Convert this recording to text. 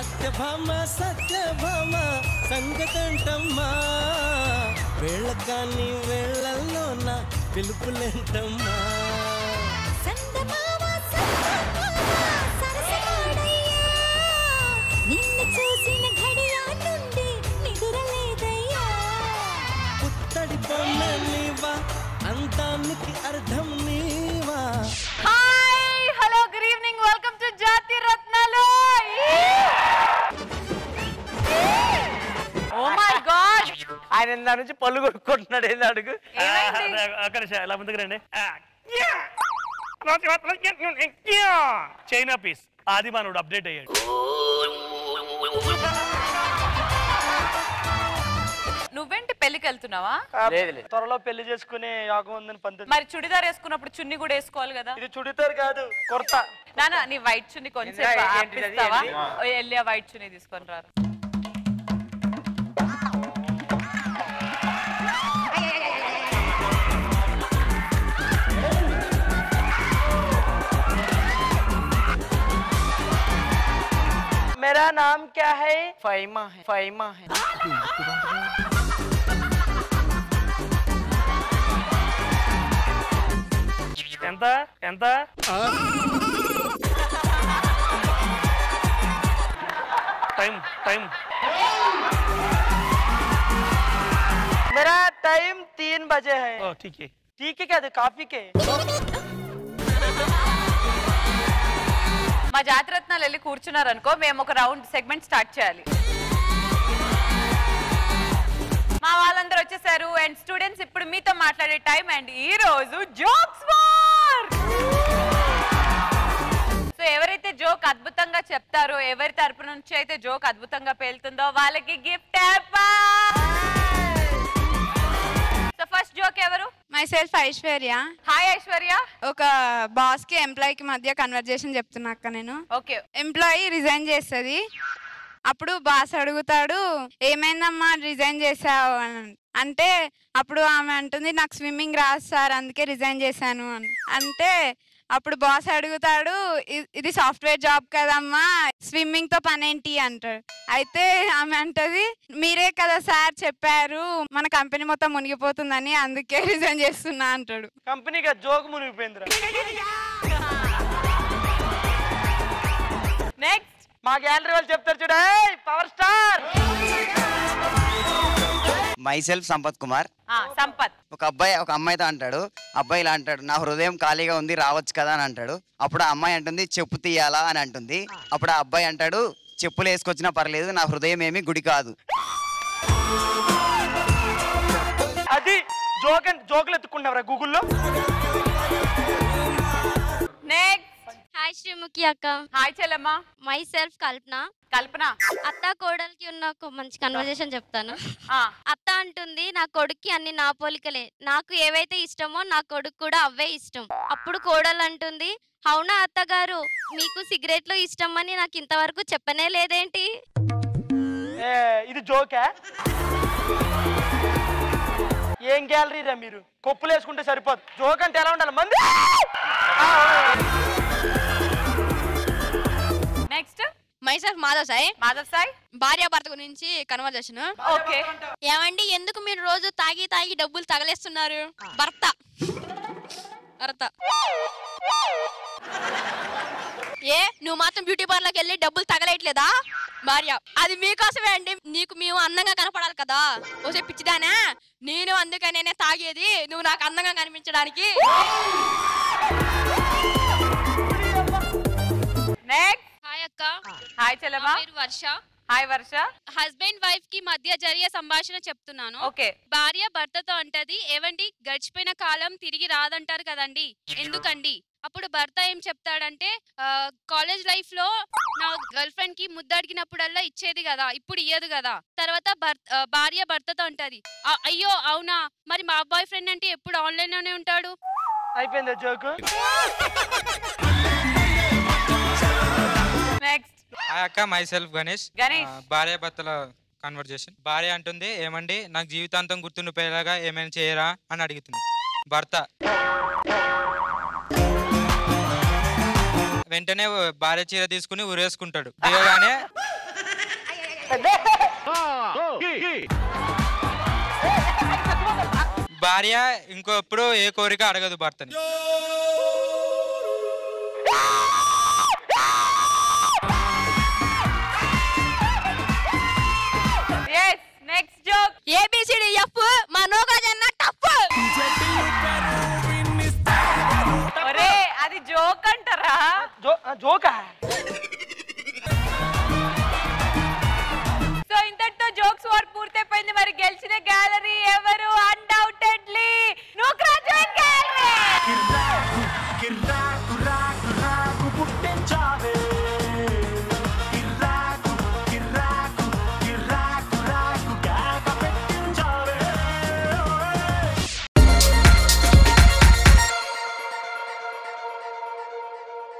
సత్యభామ సత్యభామ సంగతంటమ్మా వేళకాని వేళల్లోన పిలుపులేంటమ్మా సందమామ సందమామ సరసమాడయ్యా నిన్ను చూసిన ఘడియా నుండి నిదురలేదయ్యా పుత్తడి బొమ్మ నీవా అందానికి అర్థం నీవా hi hello good evening welcome to Jathi Ratnalu oh my God ఆయన ఇందా నుంచి పళ్ళు కొట్టుకుంటున్నాడు ఏంది అడుగు ఏమైంది? ఒక్క నిమిషం ఎలా ముందుకు రండి ఆ, యా! చైనా పీస్ ఆది మానవుడు అప్డేట్ అయ్యాడు నువ్వేంటి పెళ్లికి వెళ్తున్నావా లేదు లేదు త్వరలో పెళ్లి చేసుకునే యోగం ఉందని పంతొమ్మిది మరి చుడిదార్ వేసుకున్నప్పుడు చున్ని కూడా వేసుకోవాలి కదా ఇది చుడితారు కాదు కుర్తా నానా నీ వైట్ చున్ని కొంచెం ఏంటి- ఏంటిది అది? ఆపిస్తావా ఏంటి? ఓ, వెళ్ళి ఆ వైట్ చున్ని తీసుకొని రారు मेरा नाम क्या है फैमा है फैमा है ఎంత ఎంత టైం టైం मेरा टाइम तीन बजे है ఓ ఠీకే ठीक है क्या दे काफी के మా జాతిరత్నాలు వెళ్ళి కూర్చున్నారు అనుకో మేము ఒక రౌండ్ సెగ్మెంట్ స్టార్ట్ చేయాలి మా వాళ్ళందరూ వచ్చేసారు అండ్ స్టూడెంట్స్ ఇప్పుడు మీతో మాట్లాడే టైం అండ్ ఈ రోజు జోక్స్ వార్ సో ఎవరైతే జోక్ అద్భుతంగా చెప్తారో ఎవరి తరపు నుంచి అయితే జోక్ అద్భుతంగా పేలుతుందో వాళ్ళకి గిఫ్ట్ సో ఫస్ట్ జోక్ ఎవరు my self Aishwarya hi Aishwarya ఒక బాస్ కి ఎంప్లాయ్ కి మధ్య కన్వర్జేషన్ చెప్తున్నా అక్క నేను ఓకే ఎంప్లాయీ రిజైన్ చేస్తుంది అప్పుడు బాస్ అడుగుతాడు ఏమైందమ్మా రిజైన్ చేసావు అని అంటే అప్పుడు ఆమె అంటుంది నాకు స్విమ్మింగ్ రాదు సార్ అందుకే రిజైన్ చేశాను అని అంటే అప్పుడు బాస్ అడుగుతాడు "ఇ- ఇది సాఫ్ట్వేర్ జాబ్ కదమ్మా స్విమ్మింగ్ తో పనేంటి అంటాడు అయితే ఆమె అంటది మీరే కదా సార్ చెప్పారు మన కంపెనీ మొత్తం మునిగిపోతుందని అందుకే రిజైన్ చేస్తున్నా అంటాడు कंपनी का जोक మునిగిపోయిందిరా నెక్స్ట్ మా గ్యాలరీ వాళ్ళు చెప్తారు చూడ power star my self Sampath Kumar Sampath ఒక అబ్బాయి ఒక అమ్మాయితో అంటాడు అబ్బాయి ఇలా అంటాడు నా హృదయం ఖాళీగా ఉంది రావచ్చు కదా అని అంటాడు అప్పుడు ఆ అమ్మాయి అంటుంది చెప్పు తీయాలా అని అంటుంది అప్పుడు ఆ అబ్బాయి అంటాడు చెప్పులు వేసుకొచ్చినా పర్లేదు నా హృదయం ఏమి గుడి కాదు అది జోక్ అండ్ జోకులు ఎత్తుకున్నావరా గూగుల్లో నెక్స్ట్ హాయ్ శ్రీముఖి అక్క హాయ్ చెల్లమ్మ మై సెల్ఫ్ కల్పన కల్పన అత్త కోడలికి ఉన్న ఒక మంచి కన్వర్జేషన్ చెప్తాను ఆ, అత్త అంటుంది నా కొడుక్కి అన్ని నా పోలికలే నాకు ఏవైతే ఇష్టమో నా కొడుకు కూడా అవే ఇష్టం అప్పుడు కోడలు అంటుంది అవునా అత్తగారు మీకు సిగరెట్లు ఇష్టం అని నాకు ఇంతవరకు చెప్పనే లేదేంటి ఏ, ఇది జోకా ఏం గ్యాలరీ రా మీరు కొప్పులు వేసుకుంటే సరిపోదు జోక్ అంటే ఎలా ఉండాలి మంది నెక్స్ట్ మైసెల్ఫ్ మాధవ్ సాయి మాధవ్ సాయి భార్య భర్త గురించి కన్వర్జేషన్ ఓకే ఏమండి ఎందుకు మీరు రోజు తాగి తాగి డబ్బులు తగలేస్తున్నారు భర్త భర్త ఏ నువ్వు మాత్రం బ్యూటీ పార్లర్కి వెళ్ళి డబ్బులు తగలేయట్లేదా భార్య అది మీకోసమే అండి నీకు మేము అందంగా కనపడాలి కదా ఓసే పిచ్చిదానా నేను అందుకనే తాగేది నువ్వు నాకు అందంగా కనిపించడానికి నెక్స్ట్ హాయ్ అక్క హాయ్ చెల్లమ్మ నా పేరు Varsha hi Varsha husband wife కి మధ్య జరిగే సంభాషణ చెప్తున్నాను ఓకే భార్య భర్తతో అంటది ఏవండి గడిచిపోయిన కాలం తిరిగి రాదంటారు కదండి ఎందుకండి అప్పుడు భర్త ఏం చెప్తాడంటే "ఆ, కాలేజ్ లైఫ్ లో నా గర్ల్ ఫ్రెండ్ కి ముద్దడిగినప్పుడల్లా ఇచ్చేది కదా ఇప్పుడు ఇయ్యదు కదా తర్వాత భర్త ఆ, భార్య భర్తతో అంటది "ఆ, అయ్యో అవునా మరి మా బాయ్ ఫ్రెండ్ అంటే ఎప్పుడు ఆన్లైన్ లోనే ఉంటాడు అయిపోయిందా జోకు నెక్స్ట్ హాయ్ అక్క మై సెల్ఫ్ గణేష్ గణేష్. ఆ, భార్య భర్తల కన్వర్జేషన్ భార్య అంటుంది ఏమండి నాకు జీవితాంతం గుర్తుండిపోయేలాగా ఏమైనా చేయరా అని అడుగుతుంది భర్త వెంటనే భార్య చీర తీసుకుని ఉరేసుకుంటాడు దిగగానే భార్య ఇంకో ఎప్పుడు ఏ కోరిక అడగదు భర్తని yes next joke A B C D F మనోగజన్న టఫ్ ఒరే అది జోక్ అంటారా జో జోకా